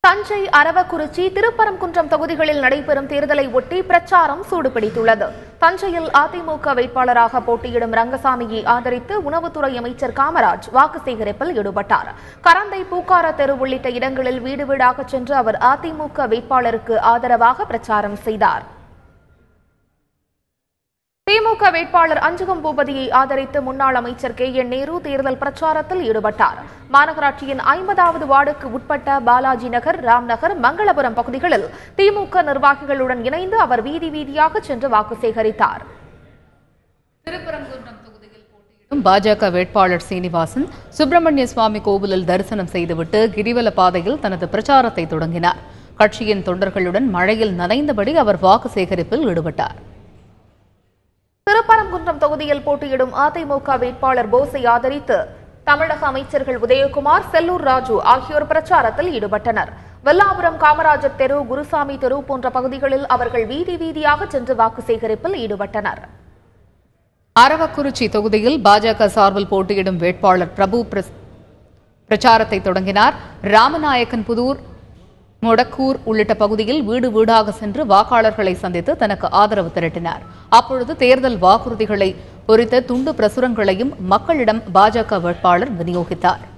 தஞ்சை அரவக்குறிச்சி திருப்பரங்குன்றம் தொகுதிகளில் நடைபெறும் தேர்தலை ஒட்டி பிரச்சாரம் சூடுபிடித்துள்ளது தஞ்சையில் அதிமுக வேட்பாளராக போட்டியிடும் ரங்கசாமியை ஆதரித்து உணவுத்துறை அமைச்சர் காமராஜ் வாக்கு சேகரிப்பில் ஈடுபட்டார் கரந்தை பூக்கார தெரு உள்ளிட்ட இடங்களில் வீடு வீடாக சென்று அவர் அதிமுக வேட்பாளருக்கு ஆதரவாக பிரச்சாரம் செய்தார் திமுக வேட்பாளர் அஞ்சுகம் பூபதியை ஆதரித்து முன்னாள் அமைச்சர் கே என் நேரு தேர்தல் பிரச்சாரத்தில் ஈடுபட்டார் மாநகராட்சியின் ஐம்பதாவது வார்டுக்கு உட்பட்ட பாலாஜி நகர் ராம்நகர் மங்களபுரம் பகுதிகளில் திமுக நிர்வாகிகளுடன் இணைந்து அவர் வீதி வீதியாக சென்று வாக்கு சேகரித்தார் திருப்பரங்குன்றம் தொகுதியில் போட்டியிடும் பாஜக வேட்பாளர் சீனிவாசன் சுப்பிரமணிய சுவாமி கோவிலில் தரிசனம் செய்துவிட்டு கிரிவல பாதையில் தனது பிரச்சாரத்தை தொடங்கினார் கட்சியின் தொண்டர்களுடன் மழையில் நனைந்தபடி அவர் வாக்கு சேகரிப்பில் ஈடுபட்டார் திருப்பரங்குன்றம் தொகுதியில் போட்டியிடும் அதிமுக வேட்பாளர் போஸை ஆதரித்து தமிழக அமைச்சர்கள் உதயகுமார் செல்லூர் ராஜு ஆகியோர் பிரச்சாரத்தில் ஈடுபட்டனர் வெல்லாபுரம் காமராஜர் தெரு குருசாமி தெரு போன்ற பகுதிகளில் அவர்கள் வீதி வீதியாக சென்று வாக்கு சேகரிப்பில் ஈடுபட்டனர் அரவக்குறிச்சி தொகுதியில் பாஜக சார்பில் போட்டியிடும் வேட்பாளர் பிரபு பிரஸ்- பிரச்சாரத்தை தொடங்கினார் ராமநாயக்கன் புதூர் மொடக்கூர் உள்ளிட்ட பகுதியில் வீடு வீடாக சென்று வாக்காளர்களை சந்தித்து தனக்கு ஆதரவு திரட்டினார் அப்பொழுது தேர்தல் வாக்குறுதிகளை பொறித்த துண்டு பிரசுரங்களையும் மக்களிடம் பாஜக வேட்பாளர் விநியோகித்தார்